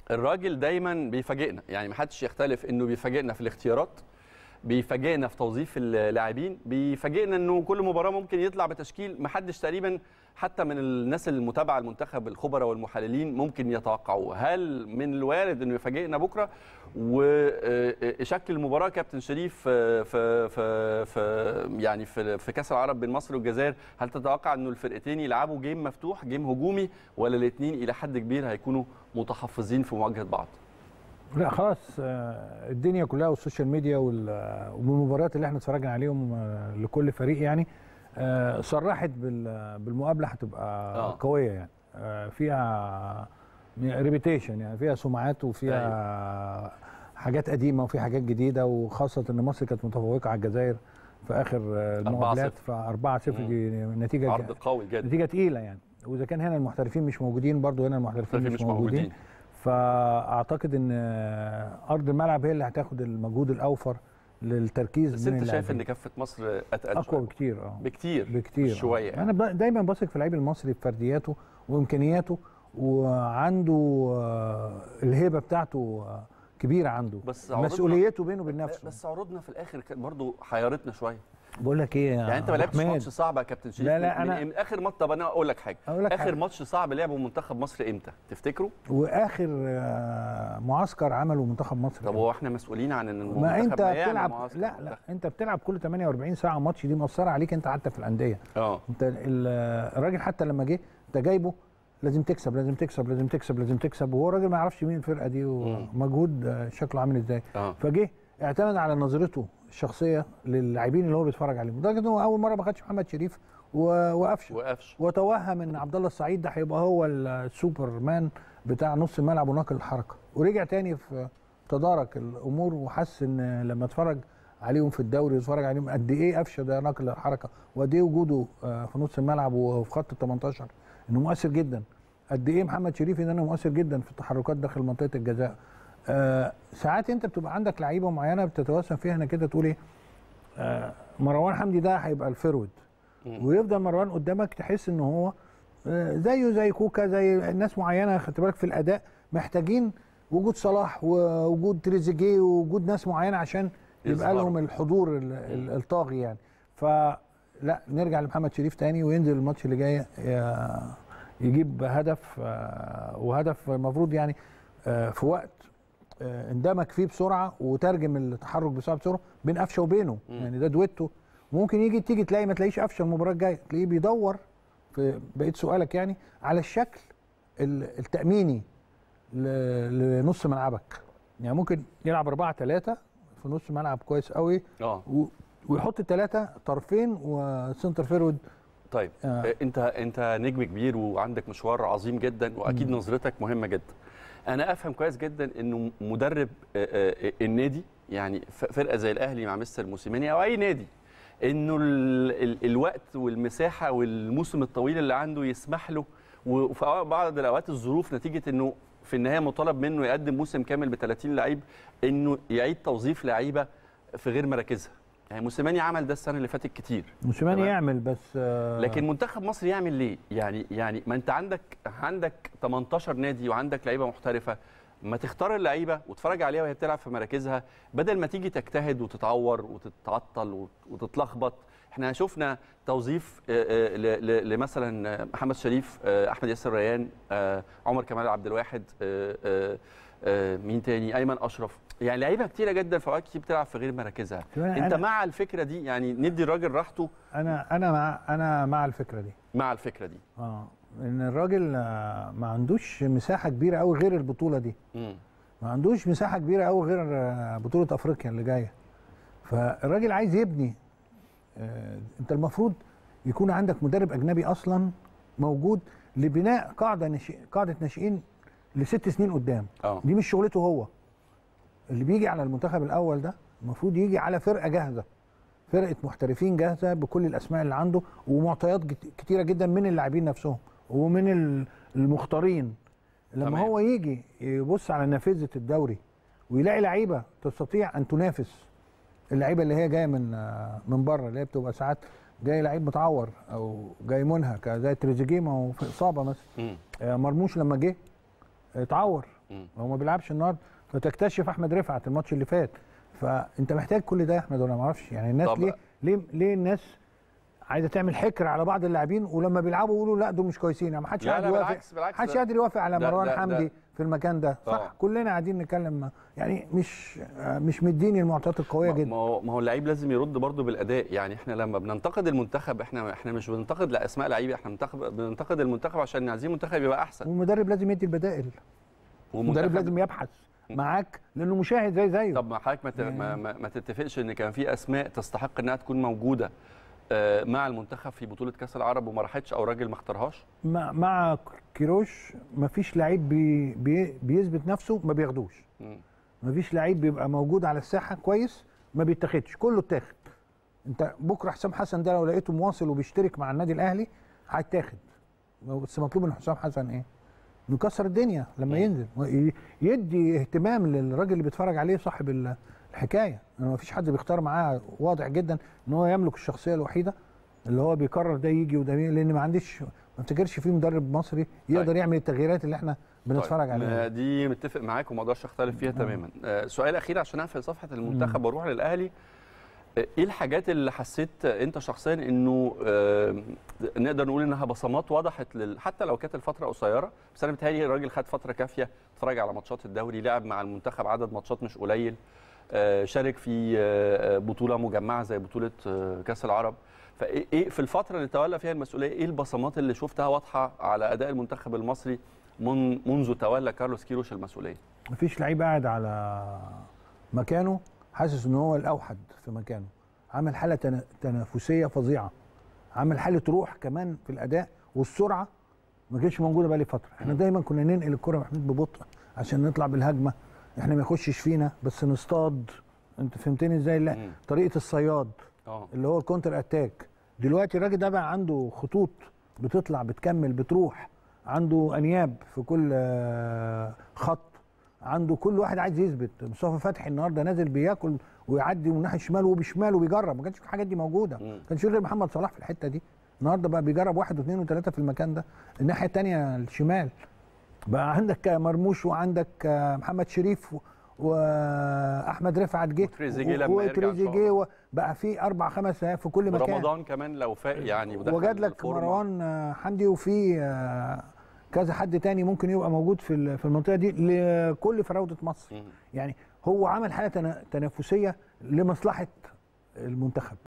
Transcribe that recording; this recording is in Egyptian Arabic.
الراجل دايما بيفاجئنا يعني ما حدش يختلف انه بيفاجئنا في الاختيارات بيفاجئنا في توظيف اللاعبين بيفاجئنا انه كل مباراه ممكن يطلع بتشكيل ما حدش تقريبا حتى من الناس المتابعه المنتخب الخبراء والمحللين ممكن يتوقعوا هل من الوارد انه يفاجئنا بكره وشكل المباراه كابتن شريف في في في يعني في في كاس العرب بين مصر والجزائر هل تتوقع انه الفرقتين يلعبوا جيم مفتوح جيم هجومي ولا الاثنين الى حد كبير هيكونوا متحفظين في مواجهه بعض لا خلاص آه، الدنيا كلها والسوشيال ميديا وال- والمباريات اللي احنا اتفرجنا عليهم آه، لكل فريق يعني آه، صرحت بال- بالمقابله هتبقى آه. قويه يعني آه، فيها ريبيتيشن يعني فيها سمعات وفيها حاجات قديمه وفي حاجات جديده وخاصه ان مصر كانت متفوقه على الجزائر في اخر آه، 4-0. المقابلات ف 4 0 دي نتيجه عرض قوي جدا نتيجه تقيله يعني واذا كان هنا المحترفين مش موجودين برضو هنا المحترفين المحترفين مش, مش موجودين, موجودين. فاعتقد ان ارض الملعب هي اللي هتاخد المجهود الاوفر للتركيز بس من انت شايف اللاعبين. ان كفه مصر اتقل اقوى شوية. بكتير اه بكتير بكتير مش شويه آه. يعني. انا ب- دايما بثق في اللعيب المصري بفردياته وامكانياته وعنده آه، الهيبه بتاعته آه، كبيره عنده بس عروضنا- مسؤوليته بينه وبين نفسه بس عروضنا في الاخر كانت برضه حيرتنا شويه بقول لك ايه يا يعني انت ما أبو لعبتش حميد؟ ماتش صعب يا كابتن شريف لا، لا، من, أنا- من اخر ماتش طب انا اقول لك حاجه أقول لك اخر حاجة. ماتش صعب لعبه منتخب مصر امتى تفتكروا واخر آه، معسكر عمله منتخب مصر طب هو احنا مسؤولين عن ان المنتخب ما انت يعمل بتلعب معسكر لا لا منتخب. انت بتلعب كل 48 ساعه ماتش دي مأثره عليك انت حتى في الانديه اه انت ال- الراجل حتى لما جه انت جايبه لازم تكسب لازم تكسب لازم تكسب لازم تكسب وهو راجل ما يعرفش مين الفرقه دي ومجهود آه، شكله عامل ازاي اه فجه اعتمد على نظرته الشخصيه للاعبين اللي هو بيتفرج عليهم لدرجه ان هو اول مره ما خدش محمد شريف و- وقفشه وقفش وتوهم ان عبد الله السعيد ده هيبقى هو السوبرمان بتاع نص الملعب وناقل الحركه ورجع تاني في تدارك الامور وحس ان لما اتفرج عليهم في الدوري واتفرج عليهم قد ايه قفشه ده ناقل الحركه وقد ايه وجوده آه، في نص الملعب وفي خط ال 18 انه مؤثر جدا قد ايه محمد شريف ان انا مؤثر جدا في التحركات داخل منطقه الجزاء آه ساعات انت بتبقى عندك لعيبه معينه بتتوسم فيها انك كده تقول ايه آه مروان حمدي ده هيبقى الفرود مم. ويفضل مروان قدامك تحس ان هو آه، زيه زي كوكا زي ناس معينه خدت بالك في الاداء محتاجين وجود صلاح ووجود تريزيجيه ووجود ناس معينه عشان يبقى يظهروا. لهم الحضور ال- ال- الطاغي يعني فلا نرجع لمحمد شريف تاني وينزل الماتش اللي جاي ي- يجيب هدف آه، وهدف المفروض يعني آه، في وقت آه، اندمج فيه بسرعه وترجم التحرك بسرعه بسرعه بين قفشه وبينه مم. يعني ده دويتو ممكن يجي تيجي تلاقي ما تلاقيش قفشه المباراه الجايه تلاقيه بيدور في بقيه سؤالك يعني على الشكل ال- التاميني ل- لنص ملعبك يعني ممكن يلعب 4 3 في نص ملعب كويس قوي اه و- ويحط ثلاثه طرفين وسنتر فيرود طيب آه. آه. انت انت نجم كبير وعندك مشوار عظيم جدا واكيد نظرتك مهمه جدا انا افهم كويس جدا انه مدرب آه، آه، النادي يعني ف- فرقه زي الاهلي مع مستر موسيماني او اي نادي انه ال ال الوقت والمساحه والموسم الطويل اللي عنده يسمح له وفي أوقات- بعض الاوقات الظروف نتيجه انه في النهايه مطالب منه يقدم موسم كامل ب 30 لعيب انه يعيد توظيف لعيبه في غير مراكزها يعني موسيماني عمل ده السنه اللي فاتت كتير موسيماني تمام. يعمل بس آه، لكن منتخب مصر يعمل ليه؟ يعني يعني ما انت عندك عندك 18 نادي وعندك لعيبه محترفه ما تختار اللعيبه وتتفرج عليها وهي بتلعب في مراكزها بدل ما تيجي تجتهد وتتعور وتتعطل وت- وتتلخبط احنا شفنا توظيف آه، آه، ل- ل- لمثلا محمد شريف آه، احمد ياسر ريان آه، عمر كمال عبد الواحد آه، آه، آه، مين تاني ايمن اشرف يعني لعيبه كتيره جدا في اوقات كتير بتلعب في غير مراكزها كمان انت أنا- مع الفكره دي يعني ندي الراجل راحته انا انا مع انا مع الفكره دي مع الفكره دي اه ان الراجل آه، ما عندوش مساحه كبيره قوي غير البطوله دي مم. ما عندوش مساحه كبيره قوي غير آه، بطوله افريقيا اللي جايه فالراجل عايز يبني آه، انت المفروض يكون عندك مدرب اجنبي اصلا موجود لبناء قاعده نشئ قاعده ناشئين لست سنين قدام اه دي مش شغلته هو اللي بيجي على المنتخب الاول ده المفروض يجي على فرقه جاهزه فرقه محترفين جاهزه بكل الاسماء اللي عنده ومعطيات جت- كتيره جدا من اللاعبين نفسهم ومن ال- المختارين لما تمام. هو يجي يبص على نافذه الدوري ويلاقي لعيبه تستطيع ان تنافس اللعيبه اللي هي جايه من آه، من بره اللي هي بتبقى ساعات جاي لعيب متعور او جاي منهك زي تريزيجيه ما هو في اصابه مثلا مم. آه، مرموش لما جه اتعور مم. هو ما بيلعبش النهارده فتكتشف احمد رفعت الماتش اللي فات فانت محتاج كل ده يا احمد ولا ما اعرفش يعني الناس طب- ليه ليه ليه الناس عايزه تعمل حكر على بعض اللاعبين ولما بيلعبوا يقولوا لا دول مش كويسين يعني ما حدش لا قاعد لا يوافق بالعكس بالعكس محدش ده- قادر يوافق على ده- مروان ده- ده- حمدي في المكان ده صح آه. كلنا قاعدين نتكلم يعني مش آه، مش مديني المعطيات القويه ما جدا ما هو ما هو اللعيب لازم يرد برضه بالاداء يعني احنا لما بننتقد المنتخب احنا احنا مش بننتقد لاسماء لعيبه احنا بننتقد بننتقد المنتخب عشان عايزين المنتخب يبقى احسن والمدرب لازم يدي البدائل المدرب والمنتخب- لازم يبحث معاك لانه مشاهد زي زيه طب ما حضرتك ما, ت- ما, ما, ما تتفقش ان كان في اسماء تستحق انها تكون موجوده آه، مع المنتخب في بطوله كاس العرب وما راحتش او راجل ما اختارهاش مع مع كيروش مفيش لعيب بي بي بيثبت نفسه ما بياخدوش مم. مفيش لعيب بيبقى موجود على الساحه كويس ما بيتاخدش كله اتاخد انت بكره حسام حسن ده لو لقيته مواصل وبيشترك مع النادي الاهلي هيتاخد بس مطلوب من حسام حسن ايه نكسر الدنيا لما مم. ينزل وي- يدي اهتمام للراجل اللي بيتفرج عليه صاحب ال- الحكايه ما فيش حد بيختار معاه واضح جدا ان هو يملك الشخصيه الوحيده اللي هو بيقرر ده يجي وده يجي، لان ما عنديش ما افتكرش في مدرب مصري يقدر طيب. يعمل التغييرات اللي احنا بنتفرج طيب، عليها ما دي متفق معاك وما اقدرش اختلف فيها تماما آه، سؤال اخير عشان اقفل صفحه المنتخب واروح للاهلي آه، ايه الحاجات اللي حسيت انت شخصيا انه آه، نقدر نقول انها بصمات وضحت لل... حتى لو كانت الفتره قصيره بس انا متهيألي الراجل خد فتره كافيه اتفرج على ماتشات الدوري لعب مع المنتخب عدد ماتشات مش قليل آه، شارك في آه، آه، بطوله مجمعه زي بطوله آه، كاس العرب فايه إيه في الفتره اللي تولى فيها المسؤوليه ايه البصمات اللي شفتها واضحه على اداء المنتخب المصري من منذ تولى كارلوس كيروش المسؤوليه مفيش لعيب قاعد على مكانه حاسس ان هو الاوحد في مكانه عمل حاله تنا- تنافسيه فظيعه عمل حاله روح كمان في الاداء والسرعه ما كانتش موجوده بقالي فتره احنا دايما كنا ننقل الكره يا محمود ببطء عشان نطلع بالهجمه احنا ما يخشش فينا بس نصطاد انت فهمتني ازاي لا مم. طريقه الصياد اه اللي هو الكونتر اتاك دلوقتي الراجل ده بقى عنده خطوط بتطلع بتكمل بتروح عنده انياب في كل آه، خط عنده كل واحد عايز يثبت مصطفى فتحي النهارده نازل بياكل ويعدي من ناحيه شمال وبشماله وبيجرب ما كانش في الحاجات دي موجوده مم. ما كانش في غير محمد صلاح في الحته دي النهارده بقى بيجرب واحد واثنين وثلاثه في المكان ده الناحيه الثانيه الشمال بقى عندك مرموش وعندك آه، محمد شريف و- واحمد رفعت جه وتريزيجيه لما يرجع إن شاء وتريزيجيه الله. و- بقى في اربع خمس لعيبه في كل مكان رمضان كمان لو فاق يعني ودخل وجاد لك الفورمة. مروان آه، حمدي وفي آه، كذا حد تاني ممكن يبقى موجود في ال- في المنطقه دي لكل فراوده مصر مم. يعني هو عمل حاله تنا- تنافسيه لمصلحه المنتخب